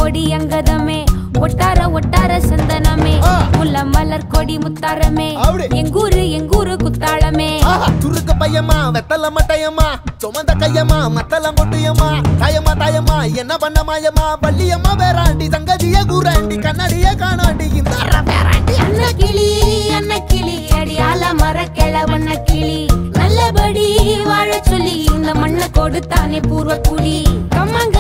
கொடி அங்கதமே ஒட்டார ஒட்டார சந்தனமே ஆ. முல்ல மலர் கொடி முத்தாரமே அப்படி. எங்கூரு எங்கூரு குத்தாளமே ஆஹா, துருக்கு பையமா வெத்தல மட்டையம்மா சுமந்த கையம்மா மத்தல மொட்டியம்மா தாயம்மா தாயம்மா என்ன பண்ண மாயம்மா பள்ளியம்மா வேறாண்டி சங்கதிய கூறாண்டி கண்ணாடிய காணாண்டி இந்த வேறாண்டி அண்ண கிளி அண்ண கிளி அடியால மர கிழவண்ண கிளி நல்லபடி வாழ சொல்லி இந்த மண்ணை கொடுத்தானே பூர்வ குடி கம்மங்க